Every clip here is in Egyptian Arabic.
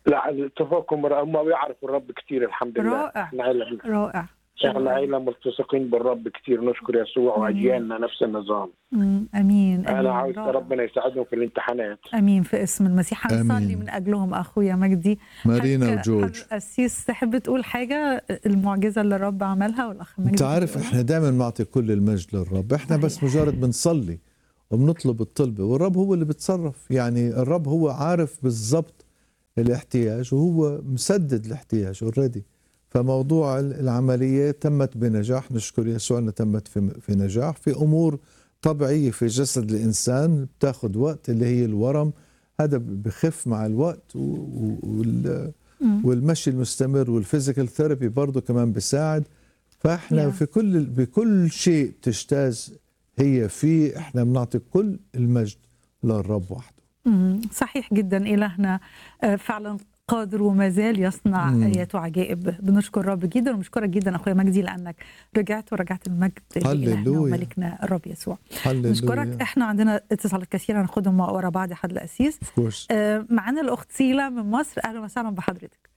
لا التفاقم هم بيعرفوا الرب كتير الحمد لله رائع. احنا عيلة رائع احنا عيلة ملتصقين بالرب كتير نشكر يسوع أمين. واجيالنا نفس النظام مم. امين انا امين عاوز رائع. ربنا يساعدهم في الامتحانات امين في اسم المسيح هنصلي آمين. من اجلهم اخويا مجدي مارينا حضرتك- وجورج حضرتك قسيس تحب تقول حاجه المعجزه اللي الرب عملها والاخ مجدي انت عارف بيقولها؟ احنا دائما بنعطي كل المجد للرب احنا بس صحيح. مجرد بنصلي وبنطلب الطلبة والرب هو اللي بيتصرف يعني الرب هو عارف بالضبط الاحتياج وهو مسدد الاحتياج اوريدي فموضوع العملية تمت بنجاح نشكر يسوع انها تمت في, في نجاح في امور طبيعية في جسد الانسان بتاخذ وقت اللي هي الورم هذا بخف مع الوقت و- و- وال مم. والمشي المستمر والفيزيكال ثيرابي برضه كمان بيساعد فاحنا Yeah. في كل بكل شيء بتجتاز هي فيه احنا بنعطي كل المجد للرب وحده مم. صحيح جدا إلهنا آه، فعلا قادر وما زال يصنع مم. آيات وعجائب بنشكر الرب جدا وبنشكرك جدا أخويا مجدي لأنك رجعت ورجعت المجد لإلهنا هللويا. وملكنا الرب يسوع نشكرك هللويا احنا عندنا اتصالات كثيرة ناخدهم ورا بعض يا حضرة القسيس اوف كورس آه، معانا الأخت سيلا من مصر أهلا وسهلا بحضرتك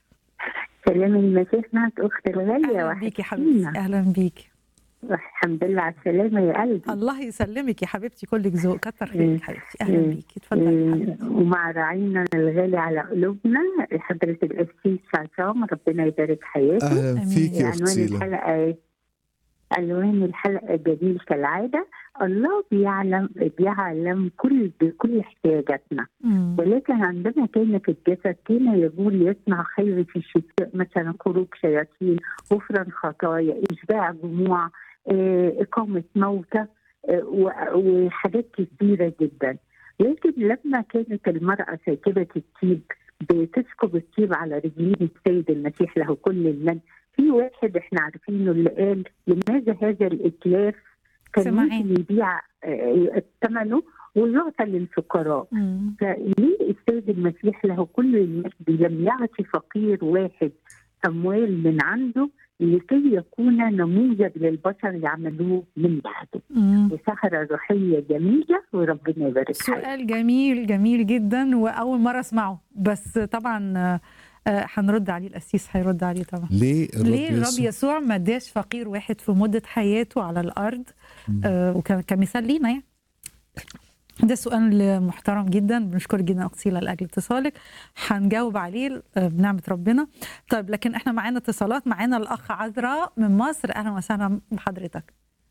سلام المسيح معك أختي الغالية أهلا بيكي يا حبيبتي وحشتينا أهلا بيكي الحمد لله على السلامة يا قلبي الله يسلمك يا حبيبتي كلك ذوق كتر خيرك حبيبتي أهلا بيكي اتفضلي يا حبيبتي إيه، ومع راعينا الغالي على قلوبنا حضرة القسيس عصام ربنا يبارك حياته اهلا أمين. فيك يا اخت عنوان سيلا الحلقة عنوان الحلقة جميل كالعادة الله بيعلم بيعلم كل بكل احتياجاتنا مم. ولكن عندما كان في الجسد كان يقول يصنع خير في الشتاء مثلا خروج شياطين غفران خطايا اشباع جموع آه، اقامه موتى آه، و- وحاجات كثيره جدا لكن لما كانت المراه ساكبه الطيب بتسكب الطيب على رجلين السيد المسيح له كل المجد في واحد احنا عارفينه اللي قال لماذا هذا الاتلاف كان سمعين. ممكن يبيع آه، ثمنه ويعطى للفقراء مم. فليه السيد المسيح له كل المجد لم يعطي فقير واحد اموال من عنده لكي يكون نموذج للبشر يعملوه من بعده مم. وسهرة روحية جميلة وربنا يبارك حياتك سؤال جميل جميل جدا واول مره اسمعه بس طبعا آه، آه، هنرد عليه القسيس هيرد عليه طبعا ليه الرب ليه الرب يسوع يسوع ما اداش فقير واحد في مده حياته على الارض آه وكمثال لينا يعني ده سؤال محترم جدا بنشكر جدا اختيلا لاجل اتصالك هنجاوب عليه آه، بنعمه ربنا طيب لكن احنا معانا اتصالات معانا الاخ عذراء من مصر اهلا وسهلا بحضرتك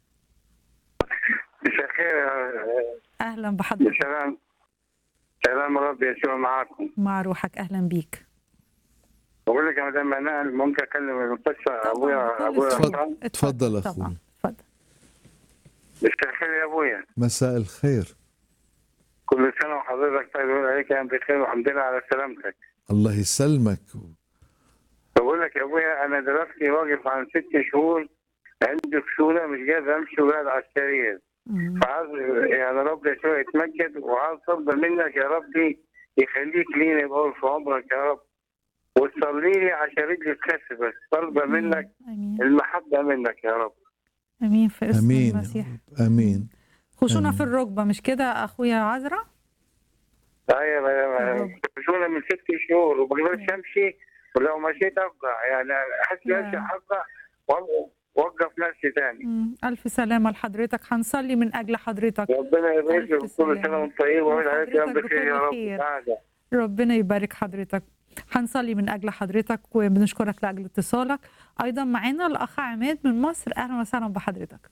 مساء الخير اهلا يا بحضرتك سلام سلام رب يسوع معاكم مع روحك اهلا بيك بقول لك يا مدام منال ممكن اكلم القصه ابويا بكل ابويا سهولة. غلطان؟ اتفضل طبعا اخوي اتفضل مساء الخير يا ابويا مساء الخير كل سنه وحضرتك طيب ويقول عليك يا بخير والحمد لله على سلامتك الله يسلمك بقول لك يا ابويا انا دلوقتي واقف عن ست شهور عندي كسوله مش قادر امشي وقاعد على السرير مم. فعاوز يعني رب يسوع يتمجد وعاوز طلب منك يا ربي يخليك لينا يبقى في عمرك يا رب وتصلي لي عشان رجلي تخس بس طالبه منك امين المحبه منك يا رب امين في اسم امين يا المسيح رب امين خشونه آمين. في الركبه مش كده اخويا عذراء ايوه ايوه شغله من ست شهور وما بقدرش امشي ولو مشيت افقع يعني احس يا. نفسي افقع واوقف نفسي تاني مم. الف سلامه لحضرتك هنصلي من اجل حضرتك ربنا يبارك ألف كل سلامة. سنه وانت طيب وعيد عليك يا وحضرتك بخير يا بكل رب خير. سعاده ربنا يبارك حضرتك هنصلي من اجل حضرتك وبنشكرك لاجل اتصالك ايضا معانا الاخ عماد من مصر اهلا وسهلا بحضرتك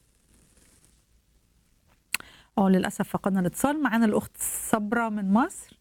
اه للاسف فقدنا الاتصال معانا الاخت صبرا من مصر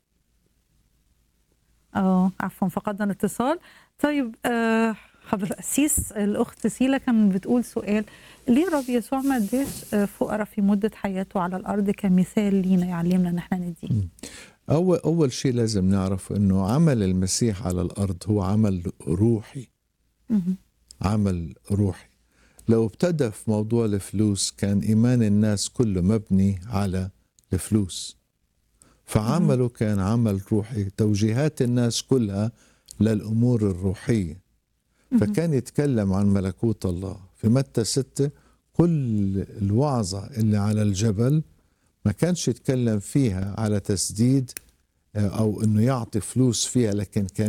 اه عفوا فقدنا الاتصال طيب آه حضرة القسيس الاخت سيلا كانت بتقول سؤال ليه رب يسوع ما اداش آه، فقراء في مده حياته على الارض كمثال لينا يعلمنا ان احنا نديه أول أول شيء لازم نعرف إنه عمل المسيح على الأرض هو عمل روحي مهم. عمل روحي لو ابتدى في موضوع الفلوس كان إيمان الناس كله مبني على الفلوس فعمله كان عمل روحي توجيهات الناس كلها للأمور الروحية فكان يتكلم عن ملكوت الله في متى ستة كل الوعظة اللي على الجبل ما كانش يتكلم فيها على تسديد آه، أو أنه يعطي فلوس فيها لكن كان